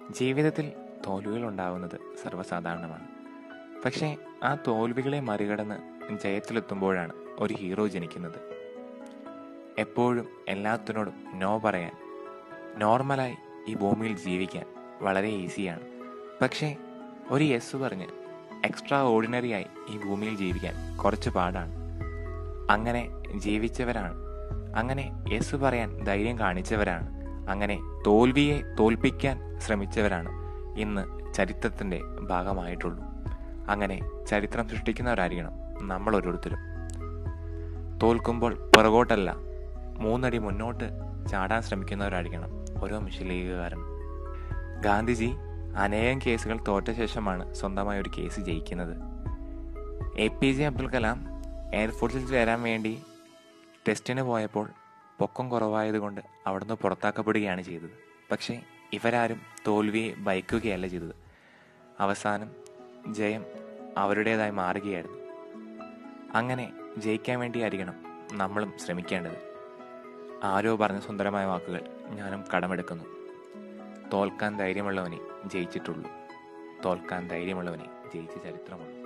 ജീവിതത്തിൽ തോൽവികൾ ഉണ്ടാവുന്നത് സർവ്വസാധാരണമാണ് പക്ഷേ ആ തോൽവികളെ മറികടന്ന് ജയത്തിലെത്തുമ്പോഴാണ് ഒരു ഹീറോ ജനിക്കുന്നത് എപ്പോഴും എല്ലാത്തിനോടും നോ പറയാൻ നോർമലായി ഈ ഭൂമിയിൽ ജീവിക്കാൻ വളരെ ഈസിയാണ് പക്ഷേ ഒരു യെസ് പറഞ്ഞ് എക്സ്ട്രാ ഓർഡിനറിയായി ഈ ഭൂമിയിൽ ജീവിക്കാൻ കുറച്ച് പാടാണ് അങ്ങനെ ജീവിച്ചവരാണ് അങ്ങനെ യെസ് പറയാൻ ധൈര്യം കാണിച്ചവരാണ് അങ്ങനെ തോൽവിയെ തോൽപ്പിക്കാൻ ശ്രമിച്ചവരാണ് ഇന്ന് ചരിത്രത്തിൻ്റെ ഭാഗമായിട്ടുള്ളൂ അങ്ങനെ ചരിത്രം സൃഷ്ടിക്കുന്നവരായിരിക്കണം നമ്മൾ ഓരോരുത്തരും തോൽക്കുമ്പോൾ പുറകോട്ടല്ല മൂന്നടി മുന്നോട്ട് ചാടാൻ ശ്രമിക്കുന്നവരായിരിക്കണം ഓരോ മുസ്ലിം ലീഗുകാരൻ ഗാന്ധിജി അനേകം കേസുകൾ തോറ്റ ശേഷമാണ് സ്വന്തമായ ഒരു കേസ് ജയിക്കുന്നത് A P J Abdul Kalam എയർഫോഴ്സിൽ ചേരാൻ വേണ്ടി ടെസ്റ്റിന് പോയപ്പോൾ പൊക്കം കുറവായതുകൊണ്ട് അവിടുന്ന് പുറത്താക്കപ്പെടുകയാണ് ചെയ്തത് പക്ഷേ ഇവരാരും തോൽവിയെ ഭയക്കുകയല്ല ചെയ്തത് അവസാനം ജയം അവരുടേതായി മാറുകയായിരുന്നു അങ്ങനെ ജയിക്കാൻ വേണ്ടിയായിരിക്കണം നമ്മളും ശ്രമിക്കേണ്ടത് ആരോ പറഞ്ഞ സുന്ദരമായ വാക്കുകൾ ഞാനും കടമെടുക്കുന്നു തോൽക്കാൻ ധൈര്യമുള്ളവനെ ജയിച്ചിട്ടുള്ളൂ തോൽക്കാൻ ധൈര്യമുള്ളവനെ ജയിച്ച ചരിത്രമുള്ളൂ